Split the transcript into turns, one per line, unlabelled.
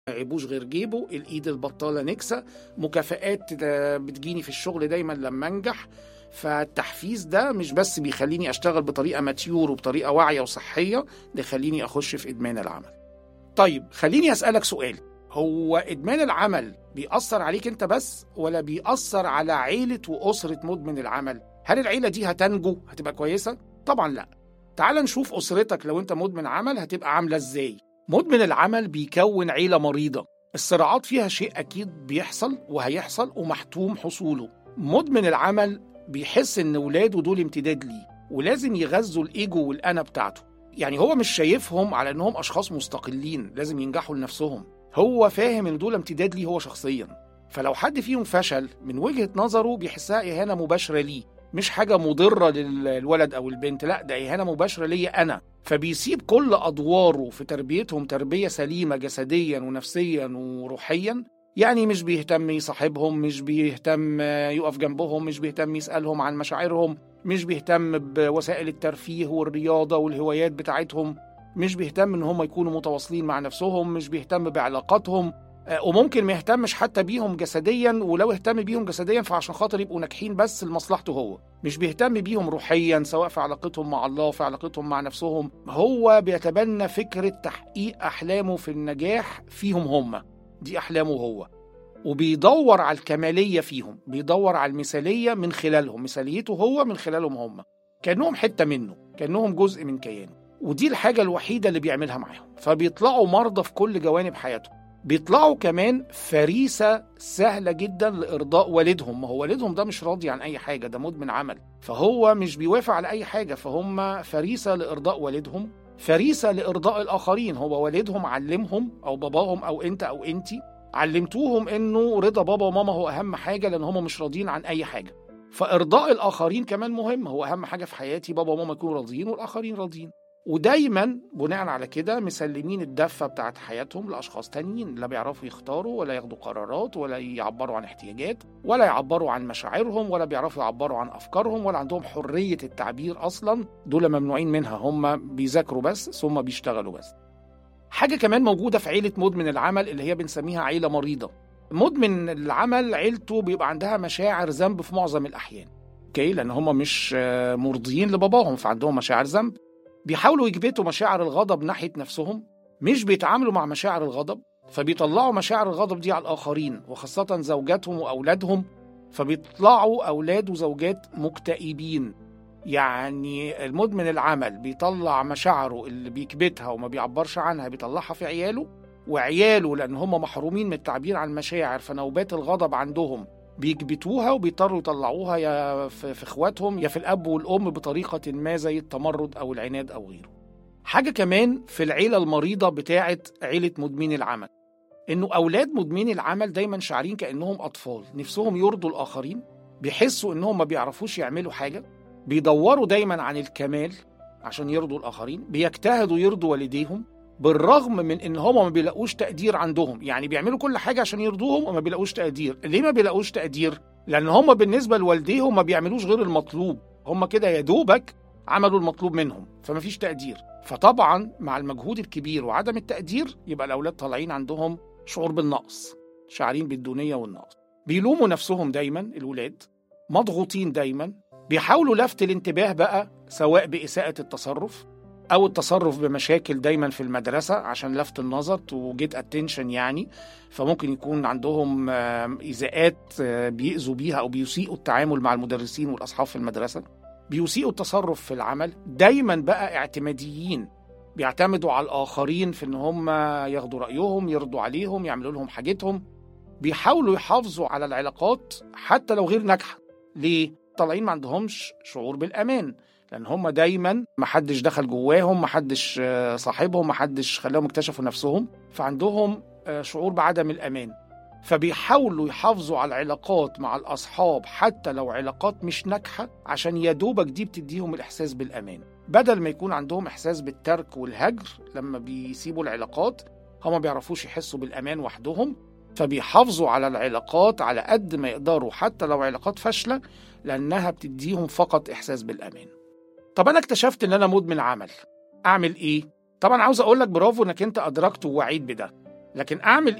عيبوش غير جيبه الايد البطاله نكسه مكافآت آه، بتجيني في الشغل دايما لما انجح فالتحفيز ده مش بس بيخليني اشتغل بطريقه ماتيور وبطريقه واعيه وصحيه ده يخليني اخش في ادمان العمل طيب خليني اسالك سؤال هو ادمان العمل بيأثر عليك انت بس ولا بيأثر على عيله واسره مدمن العمل هل العيله دي هتنجو هتبقى كويسه طبعا لا تعال نشوف اسرتك لو انت مدمن عمل هتبقى عامله ازاي مدمن العمل بيكون عيله مريضه الصراعات فيها شيء اكيد بيحصل وهيحصل ومحتوم حصوله مدمن العمل بيحس ان ولاده دول امتداد ليه ولازم يغذوا الايجو والانا بتاعته يعني هو مش شايفهم على انهم اشخاص مستقلين لازم ينجحوا لنفسهم هو فاهم ان دول امتداد ليه هو شخصيا فلو حد فيهم فشل من وجهة نظره بيحسها إهانة مباشرة ليه مش حاجة مضرة للولد أو البنت لا ده إهانة مباشرة ليا أنا فبيسيب كل أدواره في تربيتهم تربية سليمة جسديا ونفسيا وروحيا يعني مش بيهتم يصاحبهم مش بيهتم يقف جنبهم مش بيهتم يسألهم عن مشاعرهم مش بيهتم بوسائل الترفيه والرياضة والهوايات بتاعتهم مش بيهتم ان هم يكونوا متواصلين مع نفسهم مش بيهتم بعلاقاتهم آه، وممكن ما يهتمش حتى بيهم جسديا ولو اهتم بيهم جسديا فعشان خاطر يبقوا ناجحين بس لمصلحته هو مش بيهتم بيهم روحيا سواء في علاقتهم مع الله في علاقتهم مع نفسهم هو بيتبنى فكرة تحقيق أحلامه في النجاح فيهم هم دي أحلامه هو وبيدور على الكمالية فيهم بيدور على المثالية من خلالهم مثاليته هو من خلالهم هم كأنهم حتة منه كأنهم جزء من كيانه ودي الحاجة الوحيدة اللي بيعملها معاهم فبيطلعوا مرضى في كل جوانب حياتهم بيطلعوا كمان فريسة سهلة جدا لإرضاء والدهم ما هو والدهم ده مش راضي عن أي حاجة ده مدمن عمل فهو مش بيوافق على أي حاجة فهم فريسة لإرضاء والدهم فريسة لإرضاء الآخرين هو والدهم علمهم أو باباهم أو أنت أو أنتي علمتوهم إنه رضا بابا وماما هو أهم حاجة لأن هم مش راضيين عن أي حاجة فإرضاء الآخرين كمان مهم هو أهم حاجة في حياتي بابا وماما يكونوا راضيين والآخرين راضيين ودايما بناء على كده مسلمين الدفة بتاعت حياتهم لأشخاص تانيين لا بيعرفوا يختاروا ولا ياخدوا قرارات ولا يعبروا عن احتياجات ولا يعبروا عن مشاعرهم ولا بيعرفوا يعبروا عن أفكارهم ولا عندهم حرية التعبير أصلا دول ممنوعين منها هم بيذاكروا بس ثم بيشتغلوا بس حاجة كمان موجودة في عيلة مدمن العمل اللي هي بنسميها عيلة مريضة مدمن العمل عيلته بيبقى عندها مشاعر ذنب في معظم الأحيان اوكي لان هم مش آه، مرضيين لباباهم فعندهم مشاعر ذنب بيحاولوا يكبتوا مشاعر الغضب ناحية نفسهم مش بيتعاملوا مع مشاعر الغضب فبيطلعوا مشاعر الغضب دي على الآخرين وخاصة زوجاتهم وأولادهم فبيطلعوا أولاد وزوجات مكتئبين يعني المدمن العمل بيطلع مشاعره اللي بيكبتها وما بيعبرش عنها بيطلعها في عياله وعياله لأن هم محرومين من التعبير عن المشاعر فنوبات الغضب عندهم بيكبتوها وبيضطروا يطلعوها يا في في اخواتهم يا في الاب والام بطريقه ما زي التمرد او العناد او غيره. حاجه كمان في العيله المريضه بتاعه عيله مدمني العمل انه اولاد مدمني العمل دايما شعرين كانهم اطفال نفسهم يرضوا الاخرين بيحسوا انهم ما بيعرفوش يعملوا حاجه بيدوروا دايما عن الكمال عشان يرضوا الاخرين بيجتهدوا يرضوا والديهم بالرغم من ان هم ما بيلاقوش تقدير عندهم يعني بيعملوا كل حاجه عشان يرضوهم وما بيلاقوش تقدير ليه ما بيلاقوش تقدير لان هم بالنسبه لوالديهم ما بيعملوش غير المطلوب هم كده يا دوبك عملوا المطلوب منهم فما فيش تقدير فطبعا مع المجهود الكبير وعدم التقدير يبقى الاولاد طالعين عندهم شعور بالنقص شعارين بالدونيه والنقص بيلوموا نفسهم دايما الولاد مضغوطين دايما بيحاولوا لفت الانتباه بقى سواء بإساءة التصرف او التصرف بمشاكل دايما في المدرسه عشان لفت النظر تو جيت اتنشن يعني فممكن يكون عندهم آم، ايذاءات آه، بيأذوا بيها او بيسيئوا التعامل مع المدرسين والاصحاب في المدرسه بيسيئوا التصرف في العمل دايما بقى اعتماديين بيعتمدوا على الاخرين في ان هم ياخدوا رايهم يرضوا عليهم يعملوا لهم حاجتهم بيحاولوا يحافظوا على العلاقات حتى لو غير ناجحه ليه طالعين ما عندهمش شعور بالامان لان هم دايما ما حدش دخل جواهم ما حدش آه، صاحبهم ما حدش خلاهم اكتشفوا نفسهم فعندهم آه، شعور بعدم الامان فبيحاولوا يحافظوا على العلاقات مع الاصحاب حتى لو علاقات مش ناجحه عشان يا دوبك دي بتديهم الاحساس بالامان بدل ما يكون عندهم احساس بالترك والهجر لما بيسيبوا العلاقات هم ما بيعرفوش يحسوا بالامان وحدهم فبيحافظوا على العلاقات على قد ما يقدروا حتى لو علاقات فاشله لانها بتديهم فقط احساس بالامان طب انا اكتشفت ان انا مدمن عمل اعمل ايه طبعا عاوز اقول لك برافو انك انت ادركت ووعيت بده لكن اعمل